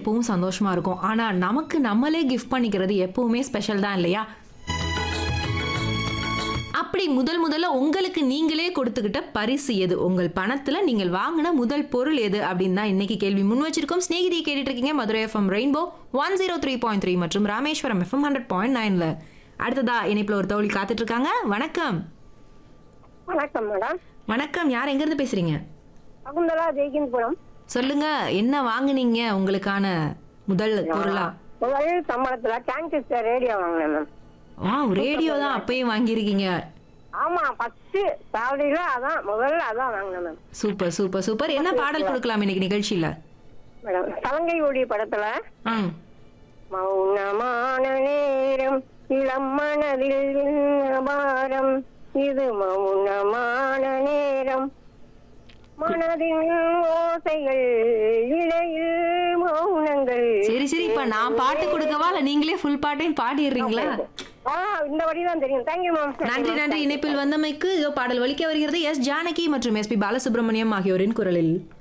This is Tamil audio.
எப்பவும் சந்தோஷமா இருக்கும் ஆனா நமக்கு நம்மளே கிஃப்ட் பண்ணிக்கிறது எப்பவுமே ஸ்பெஷல் தான் இல்லையா அப்படி முதல் முதல்ல உங்களுக்கு நீங்களே கொடுத்துக்கிட்ட பரிசு எது உங்கள் பணத்துல நீங்கள் வாங்கின முதல் பொருள் எது அப்படின்னு தான் இன்னைக்கு கேள்வி முன் வச்சிருக்கோம் ஸ்நேகிதி கேட்டுட்டு இருக்கீங்க Madurai FM rainbow one zero three point three மற்றும் ராமேஸ்வரம் எஃப்எம் ஹண்ட்ரட் பாயிண்ட் நைன்ல அடுத்ததா இணைப்புல ஒரு தோழி காத்துட்டு இருக்காங்க வணக்கம் வணக்கம் மேடம் வணக்கம் யார் எங்க இருந்து பேசுறீங்க சகுந்தலா ஜெய்கின்புரம் சொல்லுங்க என்ன வாங்குனீங்க உங்களுக்கான முதல் பொருளா முதல் சம்பளத்துல டிரான்சிஸ்டர் ரேடியோ வாங்கினேன் மேம் ஆ ரேடியோ தான் அப்பயும் வாங்கியிருக்கீங்க ஆமா ஃபர்ஸ்ட் சேலரியில அதான் முதல்ல அதான் வாங்கினேன் மேம் சூப்பர் சூப்பர் சூப்பர் என்ன பாடல் கொடுக்கலாம் இன்னைக்கு நிகழ்ச்சியில மேடம் சலங்கை ஒளி படத்துல ஆ மௌனமான நேரம் இளம் மனதில் பாரம் இது மௌனமான நேரம் மனதின் ஓசைகள் இடையில் மௌனங்கள் சரி சரி இப்ப நான் பாட்டு கொடுக்கவா இல்ல நீங்களே ஃபுல் பாட்டையும் பாடிடுறீங்களா ஆ இந்த வழி தான் தெரியும் தேங்க்யூ மேம் நன்றி நன்றி இணைப்பில் வந்தமைக்கு இதோ பாடல் ஒலிக்க வருகிறது எஸ் ஜானகி மற்றும் எஸ் பி பாலசுப்ரமணியம் ஆகியோரின் குரலில்